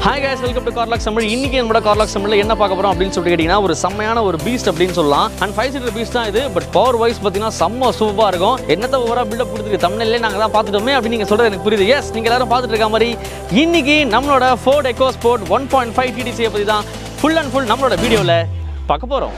Hi guys welcome to Carlogs Tamil இன்னைக்கு என்னோட கார்லாக்ஸ் தமிழ்ல என்ன பார்க்க போறோம் அப்படின்னு சொல்லிட்டு கேட்டிங்கன்னா ஒரு செம்மையான ஒரு பீஸ்ட் அப்படின்னு சொல்லலாம் அண்ட் ஃபைவ் சீட்டர் பீஸ்ட் தான் இது பட் பவர் வைஸ் பார்த்தீங்கன்னா செம்ம சூப்பராக இருக்கும் என்னத்தை ஓவராக பில்டப் கொடுத்துருக்கு தமிழ்லேயே நாங்கள் தான் பார்த்துட்டோமே அப்படின்னு நீங்கள் சொல்கிறது எனக்கு புரியுது எஸ் நீங்கள் எல்லாரும் பார்த்துட்டு இருக்க மாதிரி இன்னைக்கு நம்மளோட Ford EcoSport one point five டிடிசியை பற்றி தான் ஃபுல் அண்ட் ஃபுல் நம்மளோட வீடியோவில் பார்க்க போகிறோம்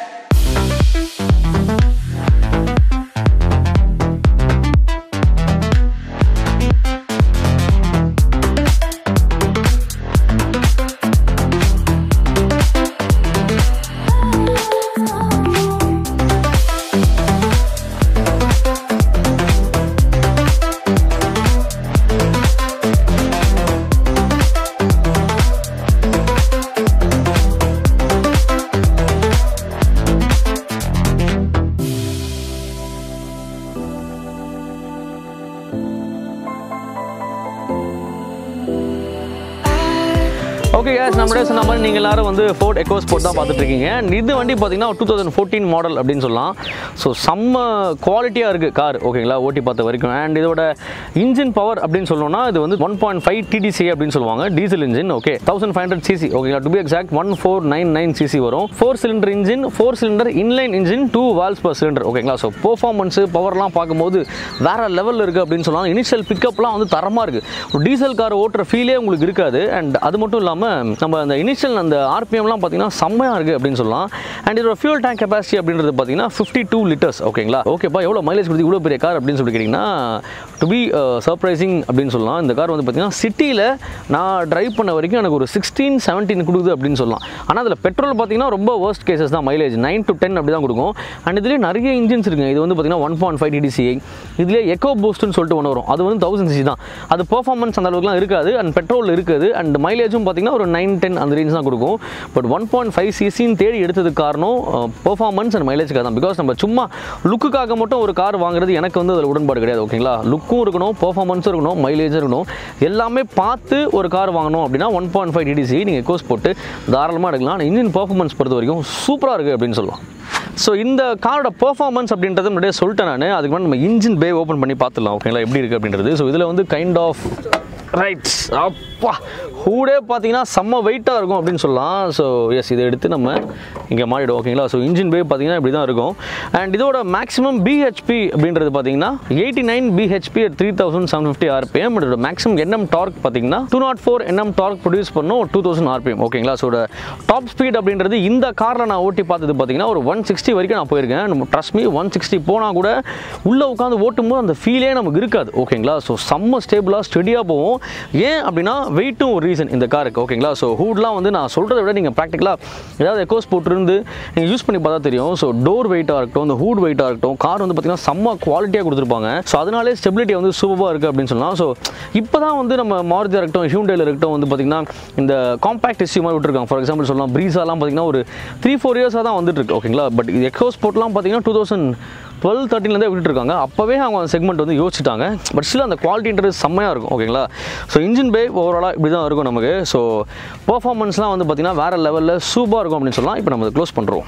ஓகே கேஸ் நம்மளே சொன்ன மாதிரி நீங்கள் எல்லாரும் வந்து ஃபோர்ட் எக்கோ ஸ்போர்ட் தான் பார்த்துட்டு இருக்கீங்க And இது வண்டி பார்த்தீங்கன்னா டூ தௌசண்ட் ஃபோர்டீன் மாடல் அப்படின்னு சொல்லலாம் ஸோ செம்ம குவாலிட்டியாக இருக்குது கார் ஓகேங்களா ஓட்டி பார்த்த வரைக்கும் அண்ட் இதோட இன்ஜின் பவர் அப்படின்னு சொல்லணும்னா இது வந்து ஒன் பாயிண்ட் ஃபைவ் டிடிசி அப்படின்னு சொல்லுவாங்க diesel engine okay thousand five hundred CC ஓகேங்களா to be exact one four nine nine CC வரும் four cylinder engine four cylinder inline engine two valves per cylinder ஓகேங்களா so performance பவர்லாம் பார்க்கும்போது வேற லெவலில் இருக்குது அப்படின்னு சொல்லலாம் இனிஷியல் பிக்கப்லாம் வந்து தரமாக இருக்குது ஒரு டீசல் கார் ஓட்டுற ஃபீலே உங்களுக்கு இருக்காது அண்ட் அது மட்டும் இல்லாமல் நம்ம அந்த இனிஷியல் அந்த ஆர்பிஎம்லாம் பார்த்தீங்கன்னா செம்மையாக இருக்குது அப்படின்னு சொல்லலாம் அண்ட் இதோட ஃபியூல் டேங்க் கெப்பாசிட்டி அப்படின்றது பார்த்தீங்கன்னா ஃபிஃப்டி டூ லிட்டர்ஸ் ஓகேங்களா ஓகேப்பா எவ்வளோ மைலேஜ் கொடுத்து இவ்வளோ பெரிய கார் அப்படின்னு சொல்லி கேட்டிங்கன்னா டு பி சர்ப்ரைசிங் அப்படின்னு சொல்லலாம் இந்த கார் வந்து பார்த்தீங்கன்னா சிட்டியில் நான் டிரைவ் பண்ண வரைக்கும் எனக்கு ஒரு சிக்ஸ்டீன் செவன்டீன் கொடுக்குது அப்படின்னு சொல்லலாம் ஆனால் அதில் பெட்ரோல் பார்த்தீங்கன்னா ரொம்ப worst கேசஸ் தான் மைலேஜ் நைன் டு டென் அப்படி தான் கொடுக்கும் அண்ட் இதுலேயே நிறைய இன்ஜின்ஸ் இருக்குங்க இது வந்து பார்த்தீங்கன்னா ஒன் பாயிண்ட் ஃபைவ் டிடிசிஐ இதுலேயே எக்கோ பூஸ்ட்னு சொல்லிட்டு ஒன்று வரும் அது வந்து தௌசண்ட் சிசி தான் அது பெர்ஃபார்மன்ஸ் அந்த அளவுக்குலாம் இருக்காது அண்ட் பெட்ரோல் இருக்குது அண்ட் மைலேஜும் பார்த்தீங்கன்னா ஒரு நைன் டென் அந்த ரேஞ்ச் தான் கொடுக்கும் பட் ஒன் பாயிண்ட் ஃபைவ் சிசின்னு தேடி எடுத்ததுக்கு காரணம் பெர்ஃபார்மன்ஸ் அண்ட் மைலேஜுக்காக தான் பிகாஸ் நம்ம சும்மா லுக்குக்காக மட்டும் ஒரு கார் வாங்குறது எனக்கு வந்து அதில் உடன்பாடு கிடையாது ஓகேங்களா லுக்கும் இருக்கணும் பெர்ஃபார்மன்ஸும் இருக்கணும் மைலேஜும் இருக்கணும் எல்லாமே பார்த்து ஒரு கார் வாங்கணும் அப்படின்னா ஒன் பாயிண்ட் ஃபைவ் டிடிசி நீங்கள் கோர்ஸ் போட்டு தாராளமாக எடுக்கலாம் ஆனால் இன்ஜின் பெர்ஃபார்மன்ஸ் பொறுத்த வரைக்கும் சூப்பராக இருக்குது அப்படின்னு சொல்லலாம் ஸோ இந்த காரோட பெர்ஃபார்மன்ஸ் அப்படின்றது முன்னாடியே சொல்லிட்டேன் நான் அதுக்கு முன்னாடி நம்ம இன்ஜின் பே ஓப்பன் பண்ணி பார்த்துடலாம் ஓகேங்களா எப்படி இருக்குது அப்படின்றது ஸோ இதில் வந்து கைண்ட் ஆஃப் ரைட்ஸ் அப்பா ஹூடே பார்த்தீங்கன்னா செம்ம வெயிட்டாக இருக்கும் அப்படின்னு சொல்லலாம் ஸோ எஸ் இதை எடுத்து நம்ம இங்கே மாறிடும் ஓகேங்களா ஸோ இன்ஜின் பே பார்த்தீங்கன்னா இப்படி தான் இருக்கும் அண்ட் இதோட மேக்ஸிமம் பிஹெச்பி அப்படின்றது பார்த்தீங்கன்னா eighty nine BHP three thousand seven fifty RPM இதோட மேக்ஸிமம் என்எம் டார்க் பார்த்தீங்கன்னா two naught four NM torque produce பண்ணும் டூ தௌசண்ட் ஆர்பிஎம் ஓகேங்களா ஸோ டாப் ஸ்பீட் அப்படின்றது இந்த காரில் நான் ஓட்டி பார்த்தது பார்த்தீங்கன்னா ஒரு ஒன் சிக்ஸ்டி வரைக்கும் நான் போயிருக்கேன் நம்ம ட்ரஸ்ட் மீ ஒன் சிக்ஸ்டி போனால் கூட உள்ளே உட்காந்து ஓட்டும் போது அந்த ஃபீலே நமக்கு இருக்காது ஓகேங்களா ஸோ செம்ம ஸ்டேபிளாக ஸ்டெடியாக போகும் ஏன் அப்படின்னா வெயிட்டும் ஒரு ரீசன் இந்த காருக்கு ஓகேங்களா ஸோ ஹூட்லாம் வந்து நான் சொல்கிறத விட நீங்கள் ப்ராக்டிக்கலாக ஏதாவது எக்கோஸ் போட்டுருந்து நீங்கள் யூஸ் பண்ணி பார்த்தா தெரியும் ஸோ டோர் வெயிட்டாக இருக்கட்டும் இந்த ஹூட் வெயிட்டாக இருக்கட்டும் கார் வந்து பார்த்தீங்கன்னா செம்ம குவாலிட்டியாக கொடுத்துருப்பாங்க ஸோ அதனாலே ஸ்டெபிலிட்டி வந்து சூப்பராக இருக்குது அப்படின்னு சொல்லலாம் ஸோ இப்போ தான் வந்து நம்ம மாருதியாக இருக்கட்டும் ஹியூண்டேல இருக்கட்டும் வந்து பார்த்தீங்கன்னா இந்த காம்பாக்ட் இஷ்யூ மாதிரி விட்டுருக்காங்க ஃபார் எக்ஸாம்பிள் சொல்லலாம் ப்ரீஸாலாம் பார்த்தீங்கன்னா ஒரு த்ரீ ஃபோர் இயர்ஸாக தான் வந்துட்டு இருக்கு ஓகேங்களா பட் இது எக்கோஸ் போட்லாம் பார்த்தீங்கன்னா டூ தௌசண்ட் டுவெல் தேர்ட்டின்லேருந்தே விட்டுருக்காங்க அப்போவே அவங்க அந்த செக்மெண்ட் வந்து யோசிச்சிட்டாங்க பட் ஸ்டில் அந்த குவாலிட்டின்றது செம்மையாக இருக்கும் ஓகேங்களா ஸோ இன்ஜின் பே ஓவராலாக இப்படி தான் இருக்கும் நமக்கு ஸோ பர்ஃபார்மன்ஸ்லாம் வந்து பார்த்திங்கன்னா வேறு லெவலில் சூப்பராக இருக்கும் அப்படின்னு சொல்லலாம் இப்போ நம்ம க்ளோஸ் பண்ணுறோம்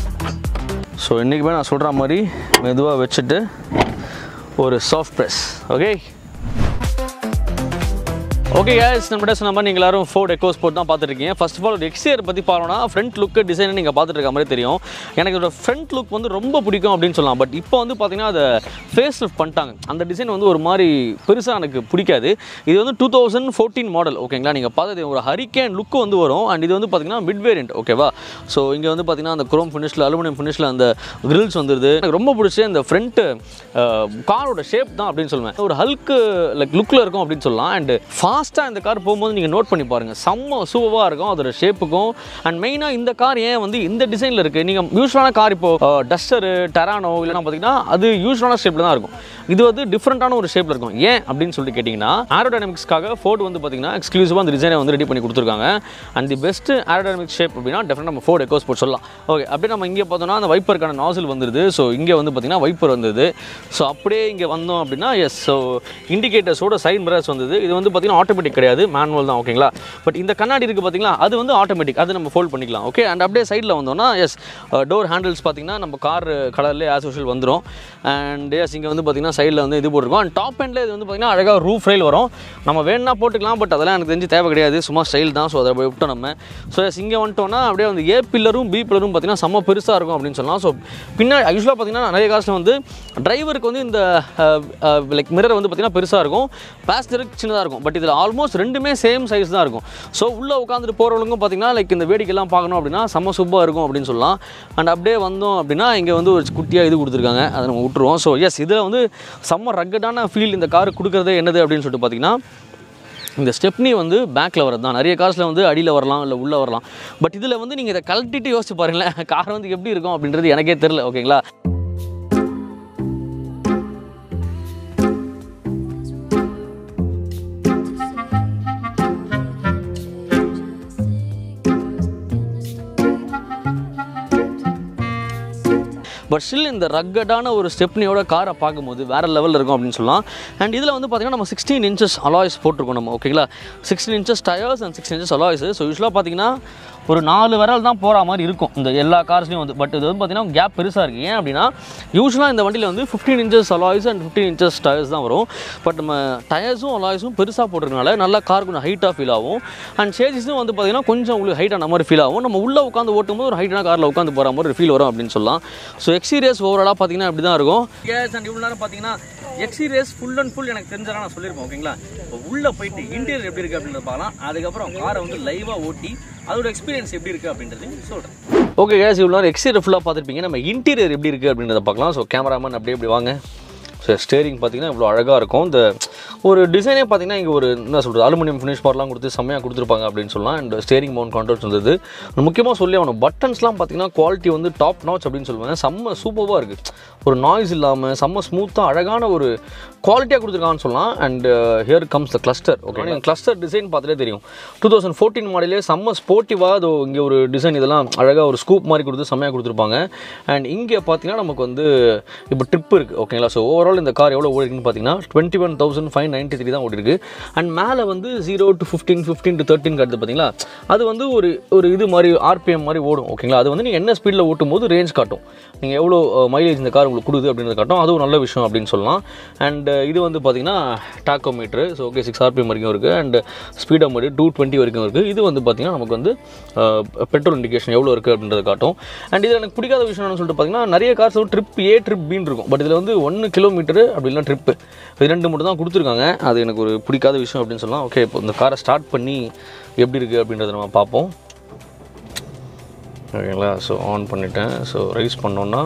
ஸோ இன்றைக்குமே நான் சொல்கிற மாதிரி மெதுவாக வச்சுட்டு ஒரு soft press okay okay gas நம்மகிட்ட சொன்ன மாதிரி நீங்கள் எல்லாரும் ஃபோர்ட் எக்கோ ஸ்போர்ட் தான் பார்த்துருக்கீங்க ஃபர்ஸ்ட் ஆஃப் ஆல் ஒரு எக்ஸ்டியர் பற்றி பார்க்கணும்னா ஃப்ரண்ட் லுக்கு டிசைனை நீங்கள் பார்த்துட்டு இருக்க மாதிரி தெரியும் எனக்கு இதோட ஃப்ரண்ட் லுக் வந்து ரொம்ப பிடிக்கும் அப்படின்னு சொல்லலாம் பட் இப்போ வந்து பார்த்தீங்கன்னா அதை ஃபேஸ் லிஃப்ட் பண்ணிட்டாங்க அந்த டிசைன் வந்து ஒரு மாதிரி பெருசாக எனக்கு பிடிக்காது இது வந்து டூ தௌசண்ட் ஃபோர்டீன் மாடல் ஓகேங்களா நீங்கள் பார்த்தது ஒரு ஹரிக்கேன் லுக்கு வந்து வரும் அண்ட் இது வந்து பார்த்தீங்கன்னா மிட் வேரியன்ட் ஓகேவா ஸோ இங்கே வந்து பார்த்தீங்கன்னா அந்த குரோம் ஃபினிஷில் அலுமினியம் ஃபினிஷில் அந்த கிரில்ஸ் வந்துருது எனக்கு ரொம்ப பிடிச்ச இந்த ஃப்ரண்ட்டு காரோட ஷேப் தான் அப்படின்னு சொல்லுவேன் ஒரு ஹல்க்கு லைக் லுக்கில் இருக்கும் அப்படின்னு சொல்லலாம் அண்ட் ஃபாஸ்ட்டாக இந்த கார் போகும்போது நீங்கள் நோட் பண்ணி பாருங்கள் செம்ம சூப்பராக இருக்கும் அதோட ஷேப்புக்கும் அண்ட் மெயினாக இந்த கார் ஏன் வந்து இந்த டிசைனில் இருக்குது நீங்கள் யூஸ்வலான கார் இப்போ டஸ்டரு டெரானோ இல்லைனா பார்த்தீங்கன்னா அது யூஸ்வலான ஷேப்பில் தான் இருக்கும் இது வந்து டிஃப்ரெண்ட்டான ஒரு ஷேப்பில் இருக்கும் ஏன் அப்படின்னு சொல்லிட்டு கேட்டிங்கன்னா ஏரோடைனமிக்ஸ்க்காக ஃபோர்டு வந்து பார்த்தீங்கன்னா எக்ஸ்க்ளூசிவாக அந்த டிசைனை வந்து ரெடி பண்ணி கொடுத்துருக்காங்க and the best aerodynamic shape அப்படின்னா டெஃபினட் நம்ம ஃபோர்டு எக்கோ ஸ்போர்ட் சொல்லலாம் ஓகே அப்படியே நம்ம இங்கே பார்த்தோம்னா அந்த வைப்பருக்கான நாசில் வந்துருது ஸோ இங்கே வந்து பார்த்தீங்கன்னா வைப்பர் வந்தது ஸோ அப்படியே இங்கே வந்தோம் அப்படின்னா எஸ் ஸோ இண்டிகேட்டர்ஸோட சைன் மிரர்ஸ் வந்தது இது வந்து பார்த்தீங்கன்னா ஆட்டோமேட்டிக் கிடையாது மேனுவல் தான் ஓகேங்களா பட் இந்த கண்ணாடி இருக்குது பார்த்தீங்களா அது வந்து ஆட்டோமேட்டிக் அது நம்ம ஃபோல்ட் பண்ணிக்கலாம் ஓகே அண்ட் அப்படியே சைடில் வந்தோம்னா எஸ் டோர் ஹேண்டில்ஸ் பார்த்தீங்கன்னா நம்ம கார் கலர்லேயே ஆஸ் யூஷுவல் வந்துடும் அண்ட் எஸ் இங்கே வந்து பார்த்தீங்கன்னா சைடில் வந்து இது போட்டிருக்கோம் அண்ட் டாப் எண்டில் இது வந்து பார்த்தீங்கன்னா அழகாக ரூஃப் ரயில் வரும் நம்ம வேணும்னா போட்டுக்கலாம் பட் அதெல்லாம் எனக்கு தெரிஞ்சு தேவை கிடையாது சும்மா ஸ்டைல் தான் ஸோ அதை போய் விட்டோம் நம்ம ஸோ எஸ் இங்கே வந்துட்டோம்னா அப்படியே வந்து ஏ பில்லரும் பி பில்லரும் பார்த்தீங்கன்னா செம்ம பெருசாக இருக்கும் அப்படின்னு சொல்லலாம் ஸோ பின்னாடி யூஸ்வலாக பார்த்தீங்கன்னா நிறைய காசில் வந்து டிரைவருக்கு வந்து இந்த லைக் மிரர் வந்து பார்த்தீங்கன்னா பெருசாக இருக்கும் பேசஞ்சருக்கு சின்னதாக இருக்கும் பட் இதில் ஆல்மோஸ்ட் ரெண்டுமே சேம் சைஸ் தான் இருக்கும் ஸோ உள்ளே உட்காந்துட்டு போகிறவங்களுக்கும் பார்த்தீங்கன்னா லைக் இந்த வேடிக்கைலாம் பார்க்கணும் அப்படின்னா செம்ம சூப்பராக இருக்கும் அப்படின்னு சொல்லலாம் அண்ட் அப்படியே வந்தோம் அப்படின்னா இங்கே வந்து ஒரு குட்டியாக இது கொடுத்துருக்காங்க அதை நம்ம விட்டுருவோம் ஸோ எஸ் இதில் வந்து செம்ம ரக்கடான ஃபீல் இந்த கார் கொடுக்குறது என்னது அப்படின்னு சொல்லிட்டு பார்த்தீங்கன்னா இந்த ஸ்டெப்னி வந்து பேக்கில் வரது தான் நிறைய காசில் வந்து அடியில் வரலாம் இல்லை உள்ளே வரலாம் பட் இதில் வந்து நீங்கள் இதை கழட்டிட்டு யோசிச்சு பாருங்களேன் கார் வந்து எப்படி இருக்கும் அப்படின்றது எனக்கே தெரில ஓகேங்களா பட் ஸ்டில் இந்த ரக்கடான ஒரு ஸ்டெப்னியோட காரை பார்க்கும்போது வேறு லெவலில் இருக்கும் அப்படின்னு சொல்லலாம் அண்ட் இதில் வந்து பார்த்தீங்கன்னா நம்ம சிக்ஸ்டீன் இன்ச்சஸ் அலாய்ஸ் போட்டிருக்கோம் நம்ம ஓகேங்களா sixteen inches tyres and sixteen inches alloys so யூஸ்வலாக பார்த்தீங்கன்னா ஒரு நாலு விரல் தான் போகிற மாதிரி இருக்கும் இந்த எல்லா கார்ஸ்லையும் வந்து பட் இது வந்து பார்த்தீங்கன்னா கேப் பெருசாக இருக்குது ஏன் அப்படின்னா யூஸ்வலாக இந்த வண்டியில் வந்து fifteen inches alloys and fifteen inches tyres தான் வரும் பட் நம்ம டயர்ஸும் அலாய்ஸும் பெருசாக போட்டிருக்கனால நல்லா கார் கொஞ்சம் ஹைட்டாக ஃபீல் ஆகும் அண்ட் சேஜஸும் வந்து பார்த்தீங்கன்னா கொஞ்சம் உங்களுக்கு ஹைட்டான மாதிரி ஃபீல் ஆகும் நம்ம உள்ளே உட்காந்து ஓட்டும்போது ஒரு ஹைட்டான காரில் உட்காந்து போகிற மாதிரி ஒரு ஃபீல் வரும் அப்படின்னு சொல்லலாம் ஸோ எக்ஸ்பீரியன்ஸ் ஓவராலாக பார்த்தீங்கன்னா இப்படி தான் இருக்கும் எஸ் அண்ட் இவ்வளோ நேரம் பார்த்தீங்கன்னா எக்ஸ்பீரியன்ஸ் ஃபுல் அண்ட் ஃபுல் எனக்கு தெரிஞ்சதா நான் சொல்லியிருப்பேன் ஓகேங்களா இப்போ உள்ளே போயிட்டு இன்டீரியர் எப்படி இருக்குது அப்படின்றத பார்க்கலாம் அதுக்கப்புறம் காரை வந்து லைவாக ஓட்டி அதோட எக்ஸ்பீரியன்ஸ் எப்படி இருக்குது அப்படின்றது சொல்கிறேன் ஓகே கேஸ் இவ்வளோ நேரம் எக்ஸ்டீரியர் ஃபுல்லாக பார்த்துருப்பீங்க நம்ம இன்டீரியர் எப்படி இருக்குது அப்படின்றத பார்க்கலாம் ஸோ கேமராமேன் அப்படியே இப்படி வாங்க ஸோ ஸ்டேரிங் பார்த்தீங்கன்னா இவ்வளோ அழகாக இருக்கும் இந்த ஒரு டிசைனே பார்த்தீங்கன்னா இங்கே ஒரு என்ன சொல்கிறது அலுமினியம் ஃபினிஷ் பார்லாம் கொடுத்து செம்மையாக கொடுத்துருப்பாங்க அப்படின்னு சொல்லலாம் அண்ட் ஸ்டேரிங் மவுண்ட் கண்ட்ரோல்ஸ் வந்தது முக்கியமாக சொல்லி அவனோட பட்டன்ஸ்லாம் பார்த்தீங்கன்னா குவாலிட்டி வந்து டாப் நாச் அப்படின்னு சொல்லுவாங்க செம்ம சூப்பராக இருக்குது ஒரு நாய்ஸ் இல்லாமல் செம்ம ஸ்மூத்தாக அழகான ஒரு குவாலிட்டியாக கொடுத்துருக்கான்னு சொல்லலாம் and here comes the cluster okay நீங்கள் கிளஸ்டர் டிசைன் பார்த்துட்டே தெரியும் டூ தௌசண்ட் ஃபோர்டீன் மாடலே செம்ம ஸ்போர்ட்டிவாக அது இங்கே ஒரு டிசைன் இதெல்லாம் அழகாக ஒரு ஸ்கூப் மாதிரி கொடுத்து செம்மையாக கொடுத்துருப்பாங்க அண்ட் இங்கே பார்த்தீங்கன்னா நமக்கு வந்து இப்போ ட்ரிப் இருக்குது ஓகேங்களா ஸோ ஓவரால் இந்த கார் எவ்வளோ ஓடிருக்குன்னு பார்த்தீங்கன்னா twenty one thousand five ninety three தான் ஓடிருக்கு அண்ட் மேலே வந்து zero to fifteen fifteen to thirteen காட்டுது பார்த்தீங்களா அது வந்து ஒரு ஒரு இது மாதிரி ஆர்பிஎம் மாதிரி ஓடும் ஓகேங்களா அது வந்து நீங்கள் என்ன ஸ்பீடில் ஓட்டும் போது ரேஞ்ச் காட்டும் நீங்கள் எவ்வளோ மைலேஜ் இந்த கார் உங்களுக்கு கொடுக்குது அப்படின்றத காட்டும் அதுவும் நல்ல விஷயம் அப்படின்னு சொல்லலாம் அண்ட் இது வந்து பார்த்தீங்கன்னா tachometer so okay six RPM வரைக்கும் இருக்குது and speedometer two twenty வரைக்கும் இருக்குது இது வந்து பார்த்தீங்கன்னா நமக்கு வந்து பெட்ரோல் இண்டிகேஷன் எவ்வளோ இருக்குது அப்படின்றத காட்டும் அண்ட் இதில் எனக்கு பிடிக்காத விஷயம் என்னன்னு சொல்லிட்டு பார்த்தீங்கன்னா நிறைய கார்ஸ் வந்து ட்ரிப் ஏ ட்ரிப் பின்னு இருக்கும் பட் இதில் வந்து ஒன்று கிலோமீட்டரு அப்படி இல்லைனா ட்ரிப்பு இது ரெண்டு மட்டும் தான் கொடுத்துருக்காங்க அது எனக்கு ஒரு பிடிக்காத விஷயம் அப்படின்னு சொல்லலாம் ஓகே இப்போ இந்த காரை ஸ்டார்ட் பண்ணி எப்படி இருக்குது அப்படின்றத நம்ம பார்ப்போம் ஓகேங்களா ஸோ ஆன் பண்ணிட்டேன் ஸோ ரைஸ் பண்ணோன்னா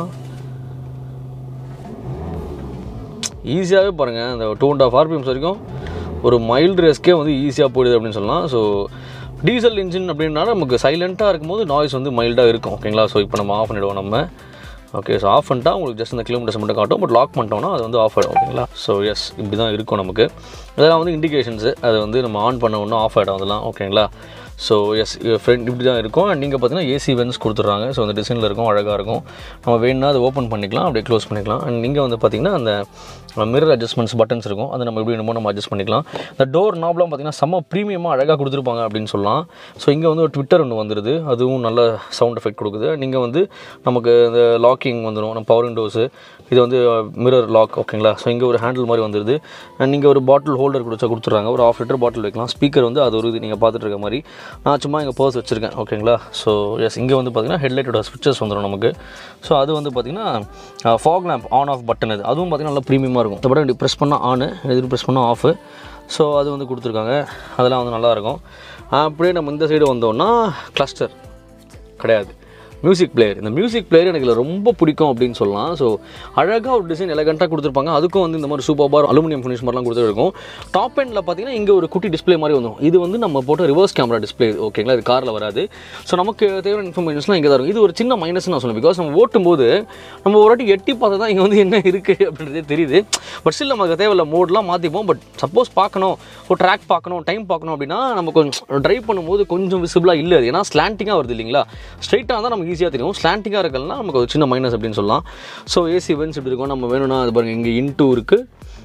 ஈஸியாகவே பாருங்கள் அந்த டூ அண்ட் ஆஃப் ஆர்பிஎம்ஸ் வரைக்கும் ஒரு மைல்டு ரேஸ்க்கே வந்து ஈஸியாக போயிடுது அப்படின்னு சொல்லலாம் ஸோ டீசல் இன்ஜின் அப்படின்னா நமக்கு சைலண்ட்டாக இருக்கும்போது நாய்ஸ் வந்து மைல்டாக இருக்கும் ஓகேங்களா ஸோ இப்போ நம்ம ஆஃப் பண்ணிவிடுவோம் நம்ம ஓகே ஸோ ஆஃப் பண்ணிட்டா உங்களுக்கு ஜஸ்ட் இந்த கிலோமீட்டர்ஸ் மட்டும் காட்டும் பட் லாக் பண்ணிட்டோம்னா அது வந்து ஆஃப் ஆகிடும் ஓகேங்களா ஸோ எஸ் இப்படி தான் இருக்கும் நமக்கு இதெல்லாம் வந்து இண்டிகேஷன்ஸு அது வந்து நம்ம ஆன் பண்ண ஒன்றும் ஆஃப் ஆகிடும் அதெல்லாம் ஓகேங்களா ஸோ எஸ் ஃப்ரெண்ட் இப்படி தான் இருக்கும் அண்ட் நீங்கள் பார்த்தீங்கன்னா ஏசி வென்ஸ் கொடுத்துட்றாங்க ஸோ அந்த டிசைனில் இருக்கும் அழகாக இருக்கும் நம்ம வேணும்னா அதை ஓப்பன் பண்ணிக்கலாம் அப்படியே க்ளோஸ் பண்ணிக்கலாம் அண்ட் நீங்கள் வந்து பார்த்தீங்கன்னா அந்த மிரர் அட்ஜஸ்ட்மெண்ட்ஸ் பட்டன்ஸ் இருக்கும் அதை நம்ம எப்படி வேணுமோ நம்ம அட்ஜஸ்ட் பண்ணிக்கலாம் இந்த டோர் நாப்லாம் பார்த்தீங்கன்னா செம்ம ப்ரீமியமாக அழகாக கொடுத்துருப்பாங்க அப்படின்னு சொல்லலாம் ஸோ இங்கே வந்து ஒரு ட்விட்டர் ஒன்று வந்துடுது அதுவும் நல்ல சவுண்ட் எஃபெக்ட் கொடுக்குது நீங்கள் வந்து நமக்கு இந்த லாக்கிங் வந்துடும் நம்ம பவர் விண்டோஸு இது வந்து மிரர் லாக் ஓகேங்களா ஸோ இங்கே ஒரு ஹேண்டில் மாதிரி வந்துடுது அண்ட் நீங்கள் ஒரு பாட்டில் ஹோல்டர் கொடுத்தா கொடுத்துட்றாங்க ஒரு ஆஃப் லிட்டர் பாட்டில் வைக்கலாம் ஸ்பீக்கர் வந்து அது ஒரு இது நீங்கள் பார்த்துட்டு இருக்க மாதிரி நான் சும்மா இங்கே பர்ஸ் வச்சுருக்கேன் ஓகேங்களா ஸோ எஸ் இங்கே வந்து பார்த்தீங்கன்னா ஹெட்லைட்டோட ஸ்விட்சஸ் வந்துடும் நமக்கு ஸோ அது வந்து பார்த்தீங்கன்னா fog lamp on off button இது அதுவும் பார்த்தீங்கன்னா நல்லா ப்ரீமியமாக இருக்கும் இந்த பட்டன் ப்ரெஸ் பண்ணால் ஆனு இது ப்ரெஸ் பண்ணால் ஆஃபு ஸோ அது வந்து கொடுத்துருக்காங்க அதெல்லாம் வந்து நல்லாயிருக்கும் அப்படியே நம்ம இந்த சைடு வந்தோம்னா கிளஸ்டர் கிடையாது மியூசிக் பிளேயர் இந்த மியூசிக் பிளேயர் எனக்கு இதுல ரொம்ப பிடிக்கும் அப்படின்னு சொல்லலாம் ஸோ அழகாக ஒரு டிசைன் எலகண்ட்டாக கொடுத்துருப்பாங்க அதுக்கும் வந்து இந்த மாதிரி சூப்பர் பார் அலுமினியம் ஃபினிஷ் மாதிரிலாம் கொடுத்துருக்கும் டாப் எண்டில் பார்த்தீங்கன்னா இங்கே ஒரு குட்டி டிஸ்ப்ளே மாதிரி வந்துடும் இது வந்து நம்ம போட்ட ரிவர்ஸ் கேமரா டிஸ்ப்ளே ஓகேங்களா இது காரில் வராது ஸோ நமக்கு தேவையான இன்ஃபர்மேஷன்ஸ்லாம் இங்கே தான் இருக்கும் இது ஒரு சின்ன மைனஸ் நான் சொல்லுவேன் பிகாஸ் நம்ம ஓட்டும்போது நம்ம ஒரு வாட்டி எட்டி பார்த்தா தான் இங்கே வந்து என்ன இருக்குது அப்படின்றதே தெரியுது பட் ஸ்டில் நமக்கு தேவையில்ல மோட்லாம் மாற்றிப்போம் பட் சப்போஸ் பார்க்கணும் ஒரு ட்ராக் பார்க்கணும் டைம் பார்க்கணும் அப்படின்னா நம்ம கொஞ்சம் ட்ரைவ் பண்ணும்போது கொஞ்சம் விசிபிளாக இல்லை அது ஏன்னா ஸ்லாண்டிங்காக வருது இல்லைங்களா ஸ்ட்ரைட்டாக தான் நமக்கு ஈஸியாக தெரியும் ஸ்லாண்டிங்காக இருக்கலாம் நமக்கு ஒரு சின்ன மைனஸ் அப்படின்னு சொல்லலாம் ஸோ ஏசி வென்ஸ் இப்படி இருக்கும் நம்ம வேணும்னா அது பாருங்கள் இங்கே இன்டூ இருக்குது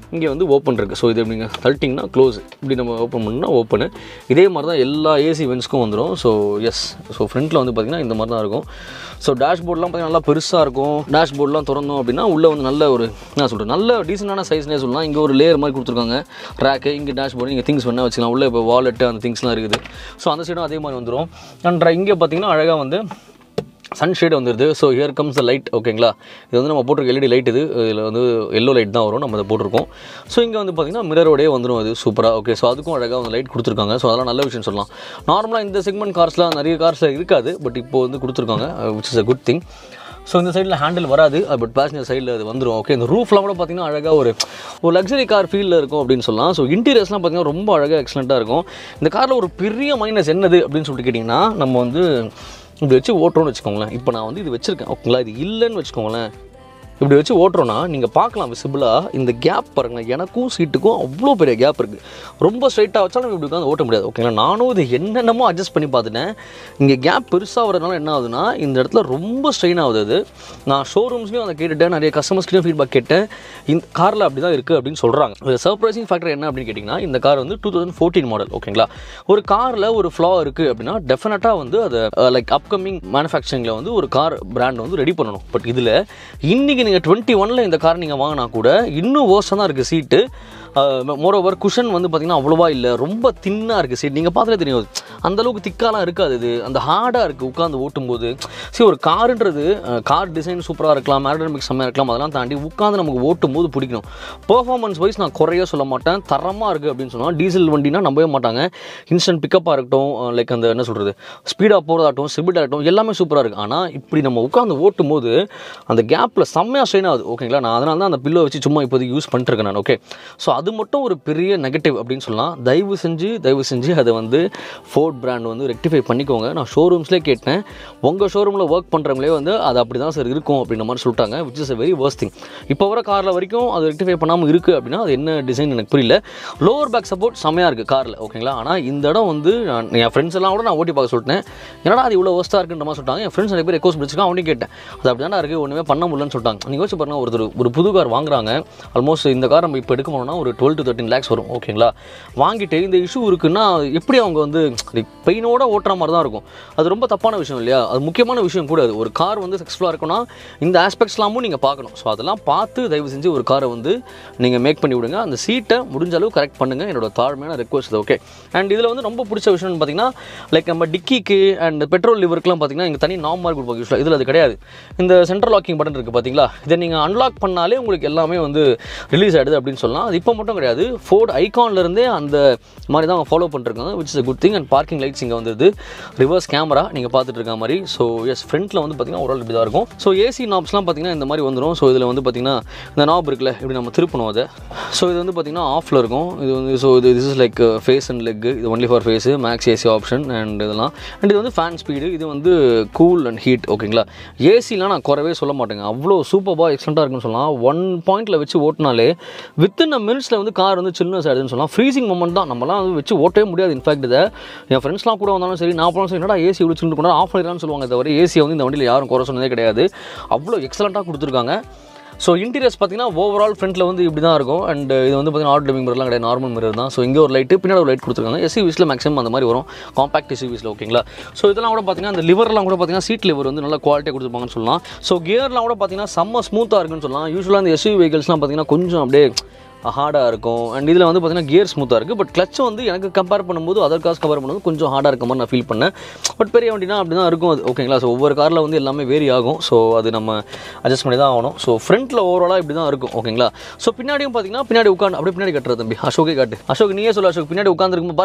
இங்கே வந்து ஓப்பன் இருக்குது ஸோ இது நீங்கள் தள்ளிட்டிங்கன்னா க்ளோஸ் இப்படி நம்ம ஓப்பன் பண்ணால் ஓப்பனு இதே மாதிரி தான் எல்லா ஏசி வென்ஸ்க்கும் வந்துடும் ஸோ எஸ் ஸோ ஃப்ரண்ட்டில் வந்து பார்த்திங்கன்னா இந்த மாதிரி தான் இருக்கும் ஸோ டேஷ்போர்ட்லாம் பார்த்தீங்கன்னா நல்லா பெருசாக இருக்கும் டேஷ்போர்ட்லாம் திறந்தோம் அப்படின்னா உள்ளே வந்து நல்ல ஒரு என்ன சொல்கிறது நல்ல டீசெண்டான சைஸ்னே சொல்லலாம் இங்கே ஒரு லேயர் மாதிரி கொடுத்துருக்காங்க ரேக்கு இங்கே டேஷ்போர்டு நீங்கள் திங்ஸ் வேணால் வச்சுக்கலாம் உள்ளே இப்போ வாலெட்டு அந்த திங்ஸ்லாம் இருக்குது ஸோ அந்த சைடும் அதே மாதிரி வந்துடும் அண்ட் இங்கே பார்த்தீங்கன்னா அழகாக வந்து சன்ஷேட் வந்துடுது so here comes the light ஓகேங்களா இது வந்து நம்ம போட்டிருக்க எல்இடி லைட் இது இதில் வந்து எல்லோ லைட் தான் வரும் நம்ம அதை போட்டிருக்கோம் ஸோ இங்கே வந்து பார்த்திங்கன்னா மிரரோடே வந்துடும் அது சூப்பராக ஓகே ஸோ அதுக்கும் அழகாக வந்து லைட் கொடுத்துருக்காங்க ஸோ அதெல்லாம் நல்ல விஷயம் சொல்லலாம் நார்மலாக இந்த செக்மெண்ட் கார்ஸ்லாம் நிறைய கார்ஸில் இருக்காது பட் இப்போ வந்து கொடுத்துருக்காங்க which is a good thing so இந்த சைடில் ஹேண்டில் வராது பட் பேசஞ்சர் சைடில் அது வந்துடும் ஓகே இந்த ரூஃப்லாம் கூட பார்த்தீங்கன்னா அழகாக ஒரு ஒரு லக்ஸரி கார் ஃபீலில் இருக்கும் அப்படின்னு சொல்லலாம் ஸோ இன்டீரியர்ஸ்லாம் பார்த்தீங்கன்னா ரொம்ப அழகாக எக்ஸலண்ட்டாக இருக்கும் இந்த காரில் ஒரு பெரிய மைனஸ் என்னது அப்படின்னு சொல்லிட்டு கேட்டிங்கன்னா நம்ம வந்து இப்படி வச்சு ஓட்டுறோம்னு வச்சுக்கோங்களேன் இப்போ நான் வந்து இது வச்சுருக்கேன் ஓகேங்களா இது இல்லைன்னு வச்சுக்கோங்களேன் இப்படி வச்சு ஓட்டுறோன்னா நீங்கள் பார்க்கலாம் விசிபிளாக இந்த கேப் பாருங்கள் எனக்கும் சீட்டுக்கும் அவ்வளோ பெரிய கேப் இருக்குது ரொம்ப ஸ்ட்ரைட்டாக வச்சாலும் இப்படி உட்காந்து ஓட்ட முடியாது ஓகேங்களா நானும் இது என்னென்னமோ அட்ஜஸ்ட் பண்ணி பார்த்துட்டேன் இங்கே கேப் பெருசாக வரதுனால என்ன ஆகுதுன்னா இந்த இடத்துல ரொம்ப ஸ்ட்ரெயின் ஆகுது அது நான் ஷோரூம்ஸ்லேயும் அதை கேட்டுட்டேன் நிறைய கஸ்டமர்ஸ்லையும் ஃபீட்பேக் கேட்டேன் இந்த காரில் அப்படி தான் இருக்குது அப்படின்னு சொல்கிறாங்க இது சர்ப்ரைசிங் ஃபேக்டர் என்ன அப்படின்னு கேட்டிங்கன்னா இந்த கார் வந்து டூ தௌசண்ட் ஃபோர்டீன் மாடல் ஓகேங்களா ஒரு காரில் ஒரு ஃப்ளா இருக்குது அப்படின்னா டெஃபினட்டாக வந்து அதை லைக் அப்கமிங் மேனுஃபேக்சரிங்கில் வந்து ஒரு கார் பிராண்ட் வந்து ரெடி பண்ணணும் பட் இதில் இன்றைக்கி நீங்கள் டுவெண்ட்டி ஒனில் இந்த கார் நீங்கள் வாங்கினா கூட இன்னும் ஓர்ஸாக தான் இருக்குது சீட்டு மோரோவர் குஷன் வந்து பார்த்திங்கன்னா அவ்வளோவா இல்லை ரொம்ப தின்னாக இருக்குது சீட் நீங்கள் பார்த்தாலே தெரியும் அது. அந்த அளவுக்கு திக்காலாம் இருக்காது இது அந்த ஹார்டாக இருக்குது உட்காந்து ஓட்டும்போது சரி ஒரு காருன்றது கார் டிசைன் சூப்பராக இருக்கலாம் ஏரோடைனமிக்ஸ் செம்மையாக இருக்கலாம் அதெல்லாம் தாண்டி உட்காந்து நமக்கு ஓட்டும் போது பிடிக்கணும் பெர்ஃபார்மன்ஸ் வைஸ் நான் குறைய சொல்ல மாட்டேன் தரமாக இருக்குது அப்படின்னு சொன்னால் டீசல் வண்டினா நம்பவே மாட்டாங்க இன்ஸ்டன்ட் பிக்கப்பாக இருக்கட்டும் லைக் அந்த என்ன சொல்கிறது ஸ்பீடாக போகிறதாகட்டும் ஸ்பிட் ஆகட்டும் எல்லாமே சூப்பராக இருக்குது ஆனால் இப்படி நம்ம உட்காந்து ஓட்டும் போது அந்த கேப்பில் செம்மையாக ஸ்ட்ரெயின் ஆகுது ஓகேங்களா நான் அதனால தான் அந்த பில்லோ வச்சு சும்மா இப்போதைக்கு யூஸ் பண்ணிட்டுருக்கேன் நான் ஓகே ஸோ அது மட்டும் ஒரு பெரிய நெகட்டிவ் அப்படின்னு சொல்லலாம் தயவு செஞ்சு தயவு செஞ்சு அதை வந்து ஃபோர்ட் பிராண்ட் வந்து ரெக்டிஃபை பண்ணிக்கோங்க நான் ஷோரூம்ஸ்லேயே கேட்டேன் உங்கள் ஷோரூமில் ஒர்க் பண்ணுறவங்களே வந்து அது அப்படி தான் சார் இருக்கும் அப்படின்ற மாதிரி சொல்லிட்டாங்க which is a very worst thing இப்போ வர காரில் வரைக்கும் அது ரெக்டிஃபை பண்ணாமல் இருக்குது அப்படின்னா அது என்ன டிசைன் எனக்கு புரியல லோவர் பேக் சப்போர்ட் செம்மையாக இருக்குது காரில் ஓகேங்களா ஆனால் இந்த இடம் வந்து நான் என் ஃப்ரெண்ட்ஸ் எல்லாம் கூட நான் ஓட்டி பார்க்க சொல்லிட்டேன் என்னடா அது இவ்வளோ ஒஸ்ட்டாக இருக்குன்ற மாதிரி சொல்லிட்டாங்க என் ஃப்ரெண்ட்ஸ் நிறைய பேர் ரெக்வஸ்ட் பிடிச்சிருக்கான் அவனையும் கேட்டேன் அது அப்படி தானே இருக்குது ஒன்றுமே பண்ண முடியலன்னு சொல்லிட்டாங்க நீங்கள் யோசிச்சு பாருங்க ஒருத்தர் ஒரு புது கார் வாங்குறாங்க ஆல்மோஸ்ட் இந்த கார் நம்ம இப்போ எடுக்க போனோம்னா ஒரு டுவெல் டு தேர்ட்டின் லேக்ஸ் வரும் ஓகேங்களா வாங்கிட்டு இந்த இஷ்யூ இருக்குன்னா எப்படி அவங்க வந்து பெயினோட ஓட்டுற மாதிரி தான் இருக்கும் அது ரொம்ப தப்பான விஷயம் இல்லையா அது முக்கியமான விஷயம் கூட அது ஒரு கார் வந்து சக்ஸஸ்ஃபுல்லாக இருக்குன்னா இந்த ஆஸ்பெக்ட்ஸ்லாமும் நீங்கள் பார்க்கணும் ஸோ அதெல்லாம் பார்த்து தயவு செஞ்சு ஒரு காரை வந்து நீங்கள் மேக் பண்ணி விடுங்க அந்த சீட்டை முடிஞ்ச அளவு கரெக்ட் பண்ணுங்கள் என்னோட தாழ்மையான ரெக்வஸ்ட் ஓகே அண்ட் இதில் வந்து ரொம்ப பிடிச்ச விஷயம்னு பார்த்தீங்கன்னா லைக் நம்ம டிக்கிக்கு அண்ட் பெட்ரோல் லிவருக்குலாம் பார்த்தீங்கன்னா இங்கே தனி நார்ம் மார்க் கொடுப்பாங்க யூஸ்வலாக இதில் அது கிடையாது இந்த சென்ட்ரல் லாக்கிங் பட்டன் இருக்குது பார்த்தீங்களா இதை நீங்கள் அன்லாக் பண்ணாலே உங்களுக்கு எல்லாமே வந்து ரிலீஸ் ஆகிடுது அப்படின்னு சொல்லலாம் அது இப்போ மட்டும் கிடையாது ஃபோர்ட் ஐகான்லேருந்தே அந்த மாதிரி தான் அவங்க ஃபாலோ பண்ணிருக்காங்க which is a good thing and parking lights இங்கே வந்துருது ரிவர்ஸ் கேமரா நீங்கள் பார்த்துட்டு இருக்க மாதிரி ஸோ எஸ் ஃப்ரண்ட்டில் வந்து பார்த்தீங்கன்னா ஓரளவு இப்படி தான் இருக்கும் ஸோ ஏசி நாப்ஸ்லாம் பார்த்தீங்கன்னா இந்த மாதிரி வந்துடும் ஸோ இதில் வந்து பார்த்தீங்கன்னா இந்த நாப் இருக்குல்ல இப்படி நம்ம திருப்பணும் அதை ஸோ இது வந்து பார்த்தீங்கன்னா ஆஃபில் இருக்கும் இது வந்து ஸோ இது this is like face and leg இது only for face max AC option and இதெல்லாம் அண்ட் இது வந்து ஃபேன் ஸ்பீடு இது வந்து கூல் அண்ட் ஹீட் ஓகேங்களா ஏசிலாம் நான் குறவே சொல்ல மாட்டேங்க அவ்வளோ சூப்பராக எக்ஸலண்ட்டாக இருக்குன்னு சொல்லலாம் ஒன் பாயிண்ட்டில் வச்சு ஓட்டினாலே வித்தின் அ மினிட்ஸில் வந்து கார் வந்து சில்னஸ் ஆகிடுதுன்னு சொல்லலாம் ஃப்ரீசிங் மூமெண்ட் தான் நம்மலாம் வந்து வச்சு ஓட்டவே முடியாது இன்ஃபேக்ட் இதை என் ஃப்ரெண்ட்ஸ்லாம் கூட வந்தாலும் சரி நான் போனாலும் சரி என்னடா ஏசி இவ்வளோ சில்லுன்னு கொண்டா ஆஃப் பண்ணிடலாம்னு சொல்லுவாங்க தவிர ஏசியை வந்து இந்த வண்டியில் யாரும் குறை சொன்னதே கிடையாது அவ்வளோ எக்ஸலண்ட்டாக கொடுத்துருக்காங்க ஸோ இன்டீரியர்ஸ் பார்த்தீங்கன்னா ஓவரால் ஃப்ரண்ட்டில் வந்து இப்படி தான் இருக்கும் அண்ட் இது வந்து பார்த்தீங்கன்னா ஆட் லிவிங் மிரர்லாம் கிடையாது நார்மல் மிரர் தான் ஸோ இங்கே ஒரு லைட்டு பின்னாடி ஒரு லைட் கொடுத்துருக்காங்க எஸ்யூவிஸில் மேக்ஸிமம் அந்த மாதிரி வரும் காம்பாக்ட் எஸ்யூவிஸில் ஓகேங்களா ஸோ இதெல்லாம் கூட பார்த்தீங்கன்னா அந்த லிவர்லாம் கூட பார்த்தீங்கன்னா சீட் லிவர் வந்து நல்ல குவாலிட்டியாக கொடுத்துருப்பாங்கன்னு சொல்லலாம் ஸோ கியர்லாம் கூட பார்த்தீங்கன்னா செம்ம ஸ்மூத்தாக இருக்குன்னு சொல்லலாம் யூஸ்வலாக அந்த எஸ்யூ வெஹிக்கல்ஸ்லாம் பார்த்தீங்கன்னா கொஞ்சம் அப்படியே ஹார்டாக இருக்கும் அண்ட் இதில் வந்து பார்த்தீங்கன்னா கியர் ஸ்மூத்தாக இருக்குது பட் கிளச் வந்து எனக்கு கம்பேர் பண்ணும்போது அதர் கார்ஸ் கம்பேர் பண்ணும்போது கொஞ்சம் ஹார்டாக இருக்க மாதிரி நான் ஃபீல் பண்ணேன் பட் பெரிய வண்டினா அப்படி தான் இருக்கும் அது ஓகேங்களா ஸோ ஒவ்வொரு காரில் வந்து எல்லாமே வேரி ஆகும் ஸோ அது நம்ம அட்ஜஸ்ட் பண்ணி தான் ஆகணும் ஸோ ஃப்ரண்ட்டில் ஓவராலாக இப்படி தான் இருக்கும் ஓகேங்களா ஸோ பின்னாடியும் பார்த்தீங்கன்னா பின்னாடி உட்காந்து அப்படியே பின்னாடி கட்டுறது தம்பி அசோகே காட்டு அசோக் நீயே சொல்லு அசோக் பின்னாடி உட்காந்துருக்கும்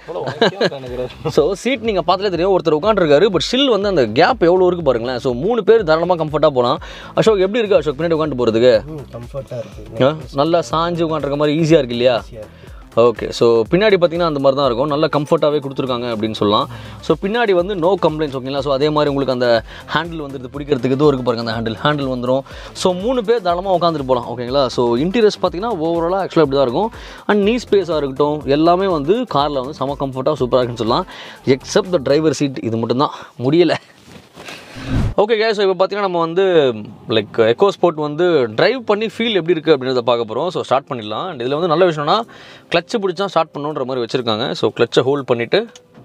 பாருங்க ஸோ சீட் நீங்கள் பார்த்தாலே தெரியும் ஒருத்தர் உட்காந்துருக்காரு பட் ஸ்டில் வந்து அந்த கேப் எவ்வளோ இருக்குது பாருங்களேன் ஸோ மூணு பேர் தாராளமாக கம்ஃபர்ட்டாக போகலாம் அசோக் எப்படி இருக்கு அசோக் பின்னாடி உட்காந்து போகிறதுக்கு கம்ஃபர்ட்டாக இருக்குது நல்லா சாஞ்சு உட்காந்துருக்க மாதிரி ஈஸியாக இருக்கு இல்லையா ஓகே ஸோ பின்னாடி பார்த்தீங்கன்னா அந்த மாதிரி தான் இருக்கும் நல்லா கம்ஃபர்ட்டாகவே கொடுத்துருக்காங்க அப்படின்னு சொல்லலாம் ஸோ பின்னாடி வந்து நோ கம்ப்ளைண்ட்ஸ் ஓகேங்களா ஸோ அதே மாதிரி உங்களுக்கு அந்த ஹேண்டில் வந்துடுது பிடிக்கிறதுக்கு இதுவும் இருக்குது பாருங்க அந்த ஹேண்டில் ஹேண்டில் வந்துடும் ஸோ மூணு பேர் தாராளமாக உட்காந்துட்டு போகலாம் ஓகேங்களா ஸோ இன்டீரியர்ஸ் பார்த்தீங்கன்னா ஓவராலாக ஆக்சுவலாக இப்படி தான் இருக்கும் அண்ட் நீ ஸ்பேஸாக இருக்கட்டும் எல்லாமே வந்து காரில் வந்து செம கம்ஃபர்ட்டாக சூப்பராக இருக்குன்னு சொல்லலாம் எக்ஸப்ட் த டிரைவர் சீட் இது மட்டும்தான் முடியலை ஓகே கேஸ் இப்போ பார்த்தீங்கன்னா நம்ம வந்து லைக் எக்கோ ஸ்போர்ட் வந்து டிரைவ் பண்ணி ஃபீல் எப்படி இருக்குது அப்படின்றத பார்க்க போகிறோம் ஸோ ஸ்டார்ட் பண்ணிடலாம் அண்ட் இதில் வந்து நல்ல விஷயம்னா கிளச்சு பிடிச்சா ஸ்டார்ட் பண்ணுன்ற மாதிரி வச்சுருக்காங்க ஸோ கிளச்சை ஹோல்ட் பண்ணிவிட்டு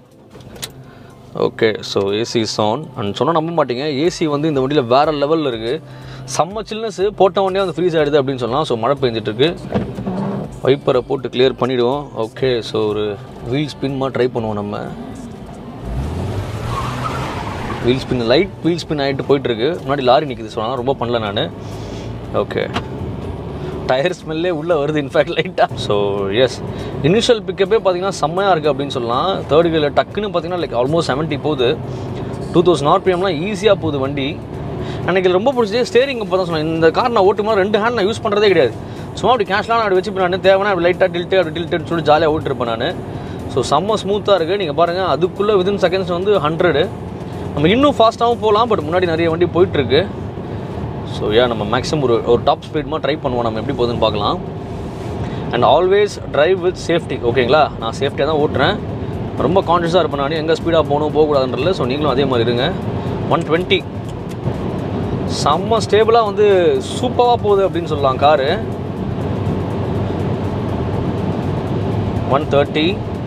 okay so AC is on and சொன்னால் நம்ப மாட்டீங்க ஏசி வந்து இந்த வண்டியில் வேறு லெவலில் இருக்குது செம்ம சில்னஸ் போட்ட உடனே வந்து ஃப்ரீஸ் ஆகிடுது அப்படின்னு சொல்லலாம் ஸோ மழை பெஞ்சிட்டு இருக்கு வைப்பரை போட்டு கிளியர் பண்ணிவிடுவோம் ஓகே ஸோ ஒரு வீல் ஸ்பின்மாக ட்ரை பண்ணுவோம் நம்ம wheel spin light wheel spin ஆகிட்டு போயிட்டுருக்கு முன்னாடி லாரி நிற்குது ஸோ அதனால் ரொம்ப பண்ணல நான் ஓகே டயர் ஸ்மெல்லே உள்ளே வருது இன்ஃபேக்ட் லைட்டாக ஸோ எஸ் இனிஷியல் பிக்கப்பே பார்த்தீங்கன்னா செம்மையாக இருக்குது அப்படின்னு சொல்லலாம் தேர்ட் கியரில் டக்குன்னு பார்த்தீங்கன்னா லைக் ஆல்மோஸ்ட் செவன்ட்டி போகுது டூ தௌசண்ட் ஆர்பிஎம்லாம் ஈஸியாக போகுது வண்டி எனக்கு இதுல ரொம்ப பிடிச்சது ஸ்டேரிங் இப்போ தான் சொன்னேன் இந்த கார் நான் ஓட்டும்போது ரெண்டு ஹேண்ட் நான் யூஸ் பண்ணுறதே கிடையாது சும்மா அப்படி கேஷ்லாம் நான் அப்படி வச்சு நான் தேவைன்னா அப்படி லைட்டாக டில்ட்டு அப்படி டில்ட்டுன்னு சொல்லி ஜாலியாக ஓட்டிருப்பேன் நான் ஸோ செம்ம ஸ்மூத்தாக இருக்குது நீங்கள் பாருங்கள் அதுக்குள்ளே வித்தின் செகண்ட்ஸ் வந்து ஹண்ட்ரடு நம்ம இன்னும் ஃபாஸ்ட்டாகவும் போகலாம் பட் முன்னாடி நிறைய வண்டி போயிட்டுருக்கு ஸோ ஏன் நம்ம மேக்ஸிமம் ஒரு ஒரு டாப் ஸ்பீட்மாக ட்ரை பண்ணுவோம் நம்ம எப்படி போகுதுன்னு பார்க்கலாம் and always drive with safety ஓகேங்களா நான் சேஃப்டியாக தான் ஓட்டுறேன் ரொம்ப கான்ஷியஸாக இருப்பேன் நான் எங்கே ஸ்பீடாக போகணும் போகக்கூடாதுன்றல ஸோ நீங்களும் அதே மாதிரி இருங்க ஒன் டுவெண்ட்டி செம்ம ஸ்டேபிளாக வந்து சூப்பராக போகுது அப்படின்னு சொல்லலாம் car one thirty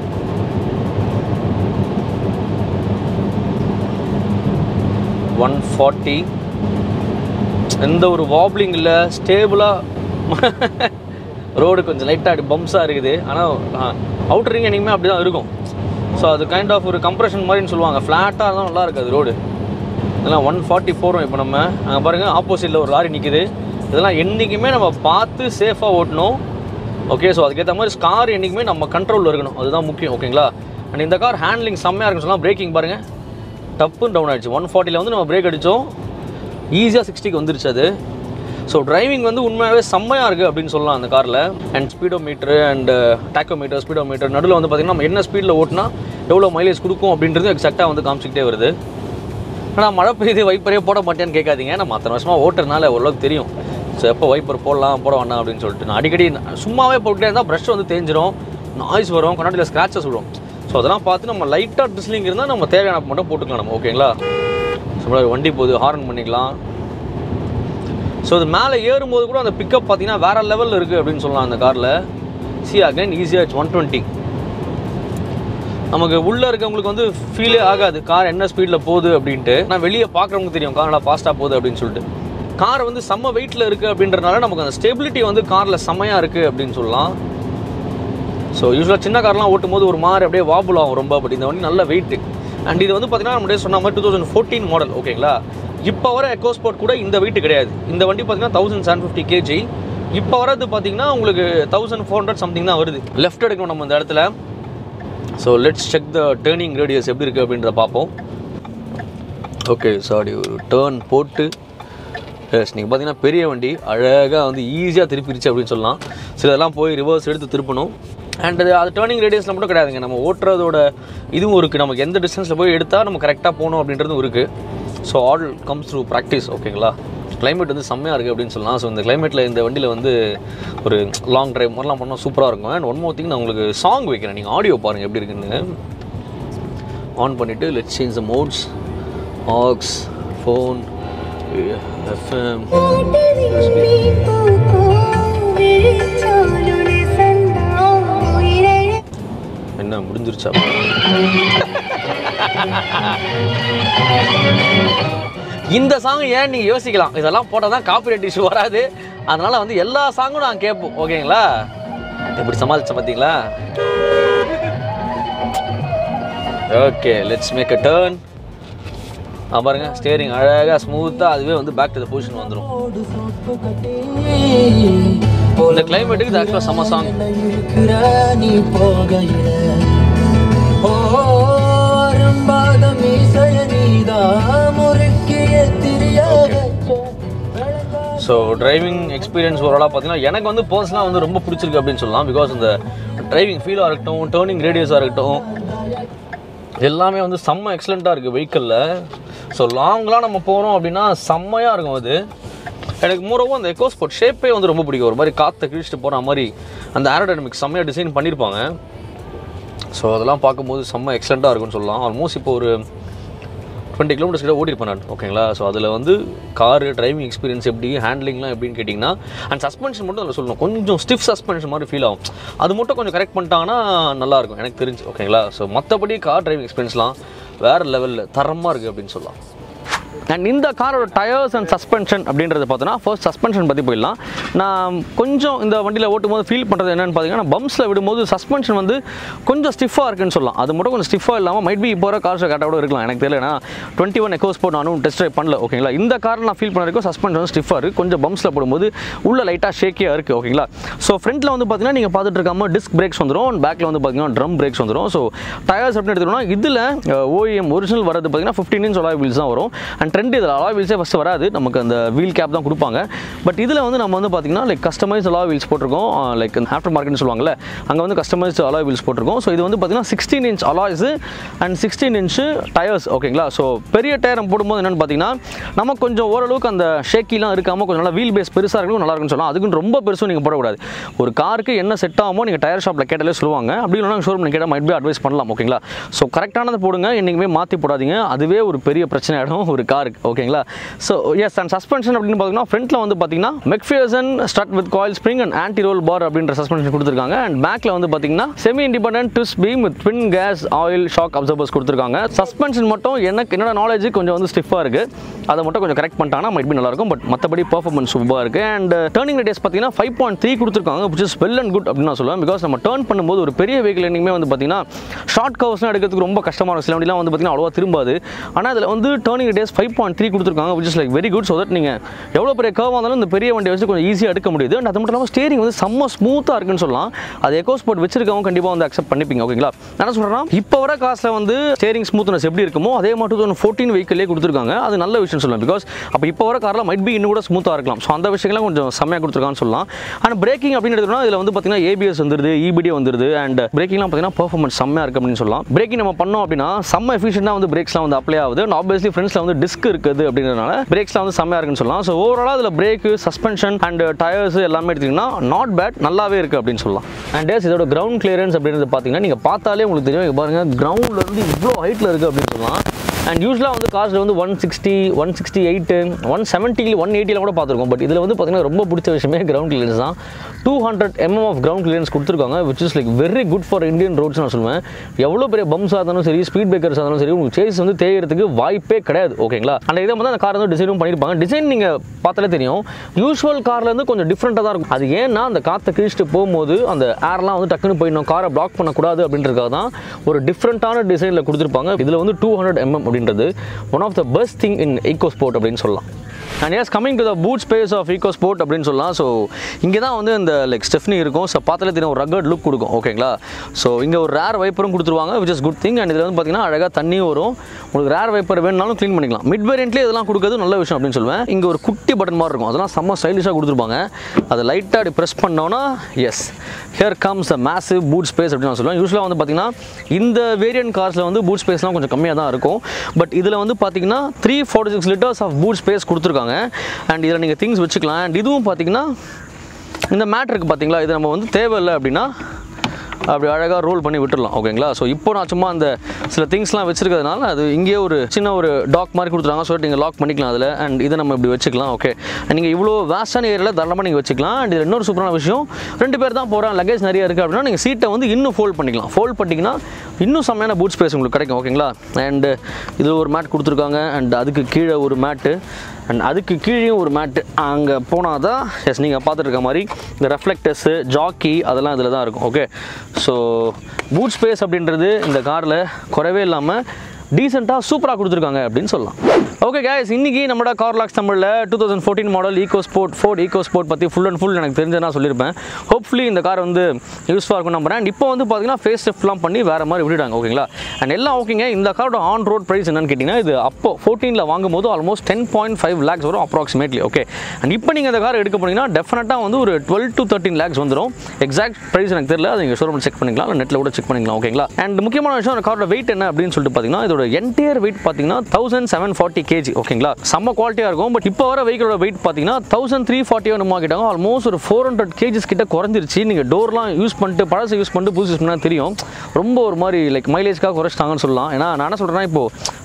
one forty எந்த ஒரு வாப்ளிங் இல்லை ஸ்டேபிளாக ரோடு கொஞ்சம் லைட்டாக அப்படி பம்ப்ஸாக இருக்குது ஆனால் அவுட்டர் ரிங் என்றைக்குமே அப்படி தான் இருக்கும் ஸோ அது கைண்ட் ஆஃப் ஒரு கம்ப்ரெஷன் மாதிரின்னு சொல்லுவாங்க ஃப்ளாட்டாக தான் நல்லா இருக்காது ரோடு இதெல்லாம் ஒன் ஃபார்ட்டி போகிறோம் இப்போ நம்ம அங்கே பாருங்கள் ஆப்போசிட்டில் ஒரு லாரி நிற்குது இதெல்லாம் என்றைக்குமே நம்ம பார்த்து சேஃபாக ஓட்டணும் ஓகே ஸோ அதுக்கேற்ற மாதிரி கார் என்றைக்குமே நம்ம கண்ட்ரோலில் இருக்கணும் அதுதான் முக்கியம் ஓகேங்களா அண்ட் இந்த கார் ஹேண்ட்லிங் செம்மையாக இருக்குன்னு சொல்லலாம் பிரேக்கிங் பாருங்கள் டப்புன்னு டவுன் ஆயிடுச்சு ஒன் ஃபார்ட்டியில் வந்து நம்ம பிரேக் அடித்தோம் ஈஸியாக சிக்ஸ்டிக்கு வந்துருச்சு அது ஸோ டிரைவிங் வந்து உண்மையாகவே செம்மையாக இருக்குது அப்படின்னு சொல்லலாம் அந்த காரில் and speedometer and tachometer speedometer நடுவில் வந்து பார்த்திங்கன்னா நம்ம என்ன ஸ்பீடில் ஓட்டினா எவ்வளோ மைலேஜ் கொடுக்கும் அப்படின்றது எக்ஸாக்டாக வந்து காமிச்சிக்கிட்டே வருது ஆனால் மழை பெய்யுது வைப்பரே போட மாட்டேன்னு கேட்காதீங்க நம்ம அத்தனை வருஷமாக ஓட்டுறதுனால ஓரளவுக்கு தெரியும் ஸோ எப்போ வைப்பர் போடலாம் போட வேண்டாம் அப்படின்னு சொல்லிட்டு நான் அடிக்கடி நான் சும்மாவே போட்டுட்டே இருந்தால் ப்ரஷ் வந்து தேஞ்சிரும் நாய்ஸ் வரும் கண்ணாடியில் ஸ்க்ராச்சஸ் விடும் ஸோ அதெல்லாம் பார்த்து நம்ம லைட்டாக ட்ரிஸ்லிங் இருந்தால் நம்ம தேவையான மட்டும் போட்டுக்கலாம் நம்ம ஓகேங்களா ஸோ வண்டி போகுது ஹார்ன் பண்ணிக்கலாம் ஸோ இது மேலே ஏறும்போது கூட அந்த பிக்கப் பார்த்தீங்கன்னா வேறு லெவலில் இருக்குது அப்படின்னு சொல்லலாம் அந்த காரில் சி அகைன் ஈஸியாக ஒன் டுவெண்ட்டி நமக்கு உள்ளே இருக்கவங்களுக்கு வந்து ஃபீலே ஆகாது கார் என்ன ஸ்பீடில் போகுது அப்படின்ட்டு நான் வெளியே பார்க்குறவங்களுக்கு தெரியும் கார் நல்லா ஃபாஸ்ட்டாக போகுது அப்படின்னு சொல்லிட்டு கார் வந்து செம்ம வெயிட்டில் இருக்குது அப்படின்றனால நமக்கு அந்த ஸ்டெபிலிட்டி வந்து காரில் செம்மையாக இருக்குது அப்படின்னு சொல்லலாம் ஸோ யூஸ்வலாக சின்ன கார்லாம் ஓட்டும் போது ஒரு மாதிரி அப்படியே வாபுல் ஆகும் ரொம்ப பட் இந்த வண்டி நல்ல வெயிட் அண்ட் இது வந்து பார்த்தீங்கன்னா நம்மளே சொன்ன மாதிரி டூ தௌசண்ட் ஃபோர்டீன் மாடல் ஓகேங்களா இப்போ வர எக்கோஸ்போர்ட் கூட இந்த வெயிட் கிடையாது இந்த வண்டி பார்த்தீங்கன்னா தௌசண்ட் செவன் ஃபிஃப்டி கேஜி இப்போ வரது பார்த்தீங்கன்னா உங்களுக்கு தௌசண்ட் ஃபோர் ஹண்ட்ரட் சம்திங் தான் வருது லெஃப்ட் எடுக்கணும் நம்ம இந்த இடத்துல so let's check the turning radius எப்படி இருக்குது அப்படின்றத பார்ப்போம் ஓகே சாரி ஒரு டேர்ன் போட்டு எஸ் நீங்கள் பார்த்தீங்கன்னா பெரிய வண்டி அழகாக வந்து ஈஸியாக திருப்பிடுச்சு அப்படின்னு சொல்லலாம் சிலதெல்லாம் போய் ரிவர்ஸ் எடுத்து திருப்பணும் அண்ட் அது அது டேர்னிங் ரேடியஸில் மட்டும் கிடையாதுங்க நம்ம ஓட்டுறதோட இதுவும் இருக்குது நமக்கு எந்த டிஸ்டன்ஸில் போய் எடுத்தால் நம்ம கரெக்டாக போகணும் அப்படின்றதும் இருக்குது so all comes through practice ஓகேங்களா கிளைமேட் வந்து செம்மையாக இருக்குது அப்படின்னு சொல்லலாம் ஸோ இந்த கிளைமேட்டில் இந்த வண்டியில் வந்து ஒரு லாங் டிரைவ் மாதிரிலாம் பண்ணால் சூப்பராக இருக்கும் அண்ட் ஒன் மோர் திங் நான் உங்களுக்கு சாங் வைக்கிறேன் நீங்கள் ஆடியோ பாருங்கள் எப்படி இருக்குன்னு ஆன் பண்ணிவிட்டு let change the modes aux phone FM என்ன முடிஞ்சிருச்சா இந்த சாங் ஏன் நீங்கள் யோசிக்கலாம் இதெல்லாம் போட்டால் தான் காப்பிரைட் இஷ்யூ வராது அதனால வந்து எல்லா சாங்கும் நான் கேட்போம் ஓகேங்களா எப்படி சமாளிச்ச பார்த்தீங்களா okay let's make a turn பாருங்க ஸ்டேரிங் அழகாக ஸ்மூத்தாக அதுவே வந்து பேக் டு த பொசிஷன் வந்துடும் இந்த கிளைமேட்டுக்கு இது ஆக்சுவலாக செம்ம சாங் இருக்கிற நீ போகையில ஓரம்பாத மீசைய நீதான் முறுக்கிய திரிய ஸோ டிரைவிங் எக்ஸ்பீரியன்ஸ் ஓவராலாக பார்த்தீங்கன்னா எனக்கு வந்து பர்சனலாக வந்து ரொம்ப பிடிச்சிருக்கு அப்படின்னு சொல்லலாம் பிகாஸ் இந்த டிரைவிங் ஃபீலாக இருக்கட்டும் டேர்னிங் ரேடியஸாக இருக்கட்டும் எல்லாமே வந்து செம்ம எக்ஸலண்ட்டாக இருக்குது வெஹிக்கிளில் ஸோ லாங்லாம் நம்ம போகிறோம் அப்படின்னா செம்மையாக இருக்கும் அது எனக்கு மூரவும் அந்த எக்கோஸ்போர்ட் ஷேப்பே வந்து ரொம்ப பிடிக்கும் ஒரு மாதிரி காற்றை கிழிச்சிட்டு போகிற மாதிரி அந்த ஏரோடைனமிக் செம்மையாக டிசைன் பண்ணியிருப்பாங்க ஸோ அதெல்லாம் பார்க்கும்போது செம்ம எக்ஸலண்ட்டாக இருக்கும்னு சொல்லலாம் ஆல்மோஸ்ட் இப்போ ஒரு டுவெண்ட்டி கிலோமீட்டர்ஸ் கிட்ட ஓட்டிருப்பேன் நான் ஓகேங்களா ஸோ அதில் வந்து கார் டிரைவிங் எக்ஸ்பீரியன்ஸ் எப்படி ஹேண்ட்லிங்லாம் எப்படின்னு கேட்டிங்கன்னா அண்ட் சஸ்பென்ஷன் மட்டும் அதில் சொல்லணும் கொஞ்சம் ஸ்டிஃப் சஸ்பென்ஷன் மாதிரி ஃபீல் ஆகும் அது மட்டும் கொஞ்சம் கரெக்ட் பண்ணிட்டாங்கன்னா நல்லாயிருக்கும் எனக்கு தெரிஞ்சு ஓகேங்களா ஸோ மற்றபடி கார் டிரைவிங் எக்ஸ்பீரியன்ஸ்லாம் வேறு லெவலில் தரமாக இருக்குது அப்படின்னு சொல்லலாம் அண்ட் இந்த காரோட டயர்ஸ் அண்ட் சஸ்பென்ஷன் அப்படின்றத பார்த்தோன்னா ஃபர்ஸ்ட் சஸ்பென்ஷன் பற்றி போயிடலாம் நான் கொஞ்சம் இந்த வண்டியில் ஓட்டும் போது ஃபீல் பண்ணுறது என்னென்னு பார்த்தீங்கன்னா பம்ப்ஸில் விடும்போது சஸ்பென்ஷன் வந்து கொஞ்சம் ஸ்டிஃபாக இருக்குன்னு சொல்லலாம் அது மட்டும் கொஞ்சம் ஸ்டிஃபாக இல்லாமல் மைட் பி இப்போ வர கார்ஸ் கரெக்டாக கூட இருக்கலாம் எனக்கு தெரியல ஏன்னா டுவெண்ட்டி ஒன் எக்கோ ஸ்போர்ட் நானும் டெஸ்ட் ட்ரைவ் பண்ணல ஓகேங்களா இந்த கார் நான் ஃபீல் பண்ண வரைக்கும் சஸ்பென்ஷன் வந்து ஸ்டிஃபாக இருக்குது கொஞ்சம் பம்ப்ஸில் போடும்போது உள்ள லைட்டாக ஷேக்கியாக இருக்குது ஓகேங்களா ஸோ ஃப்ரண்ட்டில் வந்து பார்த்தீங்கன்னா நீங்கள் பார்த்துட்டு இருக்காம டிஸ்க் பிரேக்ஸ் வந்துடும் பேக்கில் வந்து பார்த்தீங்கன்னா ட்ரம் பிரேக்ஸ் வந்துடும் ஸோ டயர்ஸ் அப்படின்னு எடுத்துக்கணும்னா இதில் ஓஎம் ஒரிஜினல் வரது பார்த்தீங்கன்னா ஃபிஃப்டீன் இன்ச் அலாய் வீல்ஸ் தான் வரும் அண்ட் ட்ரெண்ட் இதில் அலாய் வீல்ஸே ஃபஸ்ட்டு வராது நமக்கு அந்த வீல் கேப் தான் கொடுப்பாங்க பட் இதில் வந்து நம்ம வந்து பார்த்தீங்கன்னா லைக் கஸ்டமைஸ் அலாய் வீல்ஸ் போட்டிருக்கோம் லைக் ஆஃப்டர் மார்க்கெட்னு சொல்லுவாங்கல்ல அங்கே வந்து கஸ்டமைஸ் அலாய் வீல்ஸ் போட்டிருக்கோம் ஸோ இது வந்து பார்த்தீங்கன்னா sixteen inch alloys and sixteen inch tyres ஓகேங்களா ஸோ பெரிய டயர் போடும்போது என்னென்னு பார்த்தீங்கன்னா நமக்கு கொஞ்சம் ஓரளவுக்கு அந்த ஷேக்கிலாம் இருக்காமல் கொஞ்சம் நல்லா வீல் பேஸ் பெருசாக இருக்கும் நல்லா இருக்குன்னு சொல்லலாம் அதுக்குன்னு ரொம்ப பெருசும் நீங்கள் போடக்கூடாது ஒரு காருக்கு என்ன செட் ஆகுமோ நீங்கள் டயர் ஷாப்பில் கேட்டாலே சொல்லுவாங்க அப்படி இல்லைனா ஷோரூம் கேட்டால் மைட் பி அட்வைஸ் பண்ணலாம் ஓகேங்களா ஸோ கரெக்டானதை போடுங்க என்றைக்குமே மாற்றி போடாதீங்க அதுவே ஒரு பெரிய பிரச்சனை ஆகிடும் ஒரு காருக்கு ஓகேங்களா ஸோ எஸ் அண்ட் சஸ்பென்ஷன் அப்படின்னு பார்த்தீங்கன்னா ஃப்ரண்ட்டில் வந்து பார்த்தீங்கன்னா McPherson strut with coil spring and anti roll bar அப்படின்ற சஸ்பென்ஷன் கொடுத்துருக்காங்க அண்ட் பேக்கில் வந்து பார்த்தீங்கன்னா semi independent twist beam with twin gas oil shock absorbers கொடுத்துருக்காங்க சஸ்பென்ஷன் மட்டும் எனக்கு என்னோட நாலேஜ் கொஞ்சம் வந்து ஸ்டிஃபாக இருக்குது அதை மட்டும் கொஞ்சம் கரெக்ட் பண்ணிட்டாங்கன்னா மைட் பி நல்லாயிருக்கும் பட் மற்றபடி பர்ஃபார்மன்ஸ் சூப்பராக இருக்குது அண்ட் டர்னிங் ரேடியஸ் பார்த்தீங்கன்னா ஃபைவ் பாயிண்ட் த்ரீ கொடுத்துருக்காங்க which is well and good அப்படின்னு நான் சொல்லுவேன் பிகாஸ் நம்ம டர்ன் பண்ணும்போது ஒரு பெரிய வெஹிக்கிள் என்னைக்குமே வந்து பார்த்தீங்கன்னா ஷார்ட் கவர்ஸ்லாம் எடுக்கிறதுக்கு ரொம்ப கஷ்டமான ஒரு சில வண்டிலாம் வந்து பார்த்தீங்கன்னா அவ்வளோவா திரும்பாது ஆனால் அதில் வந்து turning radius five point three கொடுத்துருக்காங்க which is like very good so that நீங்கள் எவ்வளோ பெரிய கர்வாக இருந்தாலும் இந்த பெரிய வண்டியை வச்சு கொஞ்சம் ஈஸியாக எடுக்க முடியுது அண்ட் அது மட்டும் இல்லாமல் ஸ்டேரிங் வந்து செம்ம ஸ்மூத்தாக இருக்குன்னு சொல்லலாம் அது எக்கோ ஸ்போர்ட் வச்சிருக்கவங்க கண்டிப்பாக வந்து அக்செப்ட் பண்ணிப்பீங்க ஓகேங்களா நான் என்ன சொல்கிறேன்னா இப்போ வர காசில் வந்து ஸ்டேரிங் ஸ்மூத்னஸ் எப்படி இருக்குமோ அதே மாதிரி டூ தௌசண்ட் ஃபோர்டீன் வெஹிக்கிளே கொடுத்துருக்காங்க அது நல்ல விஷயம் சொல்லலாம் பிகாஸ் அப்போ இப்போ வர காரில் மைட் பி இன்னும் கூட ஸ்மூத்தாக இருக்கலாம் ஸோ அந்த விஷயங்கள்லாம் கொஞ்சம் செம்மையாக கொடுத்துருக்கான்னு சொல்லலாம் அண்ட் பிரேக்கிங் அப்படின்னு எடுத்தோம்னா இதில் வந்து பார்த்தீங்கன்னா ஏபிஎஸ் வந்துருது இபிடி வந்துருது அண்ட் பிரேக்கிங்லாம் பார்த்தீங்கன்னா பர்ஃபார்மன்ஸ் செம்மையாக இருக்குது அப்படின்னு சொல்லலாம் பிரேக்கிங் நம்ம பண்ணோம் அப்படின்னா செம்ம எஃபிஷியண்டாக வந்து பிரேக்ஸ்லாம் வந்து அப்ளை ஆகுது அண்ட் ஆப்வியஸ்லி ஃப்ரெண்ட்ஸில் வந்து டிஸ்க் இருக்குது அப்படின்றதுனால பிரேக்ஸ்லாம் வந்து செம்மையாக இருக்குன்னு சொல்லலாம் ஸோ ஓவராலாக அதில் பிரேக்கு சஸ்பென்ஷன் அண்ட் டயர்ஸ் எல்லாமே எடுத்திங்கன்னா நாட் பேட் நல்லாவே இருக்குது அப்படின்னு சொல்லலாம் அண்ட் எஸ் இதோட கிரவுண்ட் கிளியரன்ஸ் அப்படின்றது பார்த்தீங்கன்னா நீங்கள் பார்த்தாலே உங்களுக்கு தெரியும் இங்க பாருங்க கிரவுண்டில் இருந்து இவ்வளோ ஹைட்டில் இருக்குது அப்படின்னு சொல்லலாம் அண்ட் யூஸ்வலாக வந்து காஸ்ட் வந்து one sixty one sixty eight one seventy one எயிட்டியில் கூட பார்த்துருக்கோம் பட் இதில் வந்து பார்த்தீங்கன்னா ரொம்ப பிடிச்ச விஷயமே கிரவுண்ட் கிளியரன்ஸ் தான் two hundred mm of ground clearance கொடுத்துருக்காங்க which is like very good for Indian roads நான் சொல்லுவேன் எவ்வளோ பெரிய பம்ப்ஸாக இருந்தாலும் சரி ஸ்பீட் பிரேக்கர்ஸ் இருந்தாலும் சரி உங்களுக்கு சேஸ் வந்து தேயறதுக்கு வாய்ப்பே கிடையாது ஓகேங்களா அந்த இதை வந்து அந்த கார் வந்து டிசைனும் பண்ணியிருப்பாங்க டிசைன் நீங்கள் பார்த்தாலே தெரியும் யூஸ்வல் கார்லேருந்து கொஞ்சம் டிஃப்ரெண்ட்டாக தான் இருக்கும் அது ஏன்னா அந்த காற்றை கிழிச்சிட்டு போகும்போது அந்த ஏர்லாம் வந்து டக்குன்னு போயிடணும் காரை பிளாக் பண்ணக்கூடாது அப்படின்றதுக்காக தான் ஒரு டிஃப்ரெண்ட்டான டிசைனில் கொடுத்துருப்பாங்க இதில் வந்து டூ ஹண்ட்ரட் எம்எம் அப்படின்றது one of the best thing in EcoSport அப்படின்னு சொல்லலாம் and yes coming to the boot space of EcoSport அப்படின்னு சொல்லலாம் ஸோ இங்கே தான் வந்து இந்த லைக் ஸ்டெஃப்னி இருக்கும் ஸோ பார்த்தாலே தெரியும் ஒரு ரகட் லுக் கொடுக்கும் ஓகேங்களா ஸோ இங்கே ஒரு ரேர் வைப்பரும் கொடுத்துருவாங்க which is good thing and இதில் வந்து பார்த்தீங்கன்னா அழகாக தண்ணியும் வரும் உங்களுக்கு ரேர் வைப்பர் வேணுனாலும் க்ளீன் பண்ணிக்கலாம் மிட் வேரியன்ட்லேயே இதெல்லாம் கொடுக்குறது நல்ல விஷயம் அப்படின்னு சொல்லுவேன் இங்கே ஒரு குட்டி பட்டன் மாதிரி இருக்கும் அதெல்லாம் செம்ம ஸ்டைலிஷாக கொடுத்துருப்பாங்க அதை லைட்டாக அப்படி ப்ரெஸ் பண்ணோன்னா yes here comes a massive boot space அப்படின்னு நான் சொல்லுவேன் யூஸ்வலாக வந்து பார்த்தீங்கன்னா இந்த வேரியன்ட் கார்ஸில் வந்து பூட் ஸ்பேஸ்லாம் கொஞ்சம் கம்மியாக தான் இருக்கும் பட் இதில் வந்து பார்த்தீங்கன்னா three forty six litres of boot space கொடுத்துருக்காங்க அண்ட் இதில் நீங்கள் திங்ஸ் வச்சுக்கலாம் அண்ட் இதுவும் பார்த்தீங்கன்னா இந்த மேட் இருக்குது பார்த்தீங்களா இது நம்ம வந்து தேவையில்லை அப்படின்னா அப்படி அழகாக ரோல் பண்ணி விட்டுடலாம் ஓகேங்களா ஸோ இப்போ நான் சும்மா அந்த சில திங்ஸ்லாம் வச்சிருக்கிறதுனால அது இங்கேயே ஒரு சின்ன ஒரு டாக் மாதிரி கொடுத்துருவாங்க ஸோ நீங்கள் லாக் பண்ணிக்கலாம் அதில் அண்ட் இதை நம்ம இப்படி வச்சுக்கலாம் ஓகே நீங்கள் இவ்வளோ வேஸ்டான ஏரியாவில் தாராளமாக நீங்கள் வச்சுக்கலாம் அண்ட் இது இன்னொரு சூப்பரான விஷயம் ரெண்டு பேர் தான் போகிறோம் லக்கேஜ் நிறைய இருக்குது அப்படின்னா நீங்கள் சீட்டை வந்து இன்னும் ஃபோல்ட் பண்ணிக்கலாம் ஃபோல்ட் பண்ணிங்கன்னா இன்னும் செம்மையான பூட் ஸ்பேஸ் உங்களுக்கு கிடைக்கும் ஓகேங்களா அண்ட் இதில் ஒரு மேட் கொடுத்துருக்காங்க அண்ட் அதுக்கு கீழே ஒரு மேட்டு அண்ட் அதுக்கு கீழேயும் ஒரு மேட்டு அங்கே போனால் தான் எஸ் நீங்கள் பார்த்துட்டு இருக்க மாதிரி இந்த ரெஃப்ளெக்டர்ஸு ஜாக்கி அதெல்லாம் இதில் தான் இருக்கும் ஓகே ஸோ பூட் ஸ்பேஸ் அப்படின்றது இந்த காரில் குறைவே இல்லாமல் டீசெண்டாக சூப்பராக கொடுத்துருக்காங்க அப்படின்னு சொல்லலாம் ஓகே guys இன்னைக்கு நம்மளோட கார் லாக்ஸ் தமிழில் two thousand fourteen model EcoSport Ford EcoSport பற்றி ஃபுல் அண்ட் ஃபுல் எனக்கு தெரிஞ்ச நான் சொல்லியிருப்பேன் ஹோப்ஃபுல்லி இந்த கார் வந்து யூஸ்ஃபுல்லாக இருக்கும் நம்புறேன் அண்ட் இப்போ வந்து பார்த்தீங்கன்னா ஃபேஸ் லிஃப்ட்லாம் பண்ணி வேறு மாதிரி விட்டுட்டாங்க ஓகேங்களா அண்ட் எல்லாம் ஓகேங்க இந்த காரோட ஆன் ரோட் ப்ரைஸ் என்னன்னு கேட்டிங்கன்னா இது அப்போ ஃபோர்டீனில் வாங்கும்போது almost ten point five lakhs வரும் அப்ராக்சிமேட்லி ஓகே அண்ட் இப்போ நீங்கள் இந்த கார் எடுக்க போனீங்கன்னா டெஃபினட்டாக வந்து ஒரு டுவெல் டு தேர்ட்டின் லேக்ஸ் வந்துடும் எக்ஸாக்ட் ப்ரைஸ் எனக்கு தெரியல அது நீங்கள் ஷோரூம் செக் பண்ணிக்கலாம் இல்லை நெட்டில் கூட செக் பண்ணிக்கலாம் ஓகேங்களா அண்ட் முக்கியமான விஷயம் அந்த காரோட வெயிட் என்ன அப்படின்னு சொல்லிட்டு பார்த்தீங்கன்னா இதோட என்டையர் வெயிட் பார்த்தீங்கன்னா தௌசண்ட் செவன் ஃபார்ட்டி கேஜி ஓகேங்களா செம்ம குவாலிட்டியாக இருக்கும் பட் இப்போ வர வெஹிக்கிளோட வெயிட் பார்த்தீங்கன்னா தௌசண்ட் த்ரீ ஃபார்ட்டி ஒன் கிட்டாங்க ஆல்மோஸ்ட் ஒரு ஃபோர் ஹண்ட்ரட் கேஜிஸ் கிட்ட குறைஞ்சிருச்சு நீங்கள் டோர்லாம் யூஸ் பண்ணிட்டு பழசை யூஸ் பண்ணிட்டு புதுசு யூஸ் பண்ணால் தெரியும் ரொம்ப ஒரு மாதிரி லைக் மைலேஜ்க்காக குறைச்சிட்டாங்கன்னு சொல்லலாம் ஏன்னா நான் என்ன சொல்கிறேன்னா இப்போ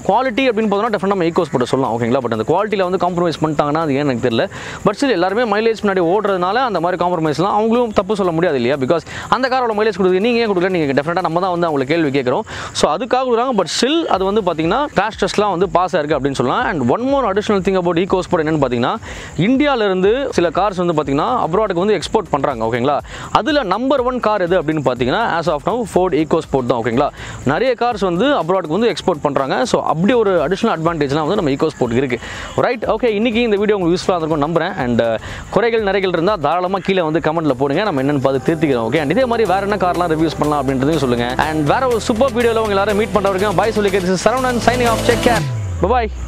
குவாலிட்டி அப்படின்னு பார்த்தோம்னா டெஃபினட் நம்ம ஈகோ ஸ்போர்ட் சொல்லலாம் ஓகேங்களா பட் அந்த குவாலிட்டியில் வந்து காம்ப்ரமைஸ் பண்ணிட்டாங்கன்னா அது ஏன் எனக்கு தெரியல பட் ஸ்டில் எல்லாருமே மைலேஜ் முன்னாடி ஓடுறதுனால அந்த மாதிரி காம்ப்ரமைஸ்லாம் அவங்களும் தப்பு சொல்ல முடியாது இல்லையா பிகாஸ் அந்த காரோட மைலேஜ் கொடுக்குது நீங்கள் ஏன் கொடுக்கல நீங்கள் டெஃபினட்டாக நம்ம தான் வந்து அவங்களை கேள்வி கேட்குறோம் ஸோ அதுக்காக கொடுக்குறாங்க பட் ஸ்டில் அது வந்து பார்த்தீங்கன்னா கிராஷ் டெஸ்ட்லாம் வந்து பாஸ் ஆயிருக்கு அப்படின்னு சொல்லலாம் and one more additional thing about EcoSport என்னன்னு பார்த்தீங்கன்னா இந்தியாவிலேருந்து சில கார்ஸ் வந்து பார்த்தீங்கன்னா அப்ராடுக்கு வந்து எக்ஸ்போர்ட் பண்ணுறாங்க ஓகேங்களா அதில் நம்பர் ஒன் கார் எது அப்படின்னு பார்த்தீங்கன்னா as of now Ford EcoSport தான் ஓகேங்களா நிறைய கார்ஸ் வந்து அப்ராடுக்கு வந்து எக்ஸ்போர்ட் பண்ணுறாங்க ஸோ அப்படி ஒரு அடிஷனல் அட்வான்டேஜ்லாம் வந்து நம்ம ஈகோ ஸ்போர்ட் இருக்குது ரைட் ஓகே இன்னைக்கு இந்த வீடியோ உங்களுக்கு யூஸ்ஃபுல்லாக இருக்கும் நம்புறேன் அண்ட் குறைகள் நிறைகள் இருந்தால் தாராளமாக கீழே வந்து கமெண்ட்டில் போடுங்க நம்ம என்னென்னு பார்த்து திருத்திக்கிறோம் ஓகே அண்ட் இதே மாதிரி வேறு என்ன கார்லாம் ரிவ்யூஸ் பண்ணலாம் அப்படின்றதையும் சொல்லுங்கள் அண்ட் வேற ஒரு சூப்பர் வீடியோவில் உங்க எல்லாரும் மீட் பண்ணுற வரைக்கும் பாய் சொல்லி Saravanan signing off check care பாய்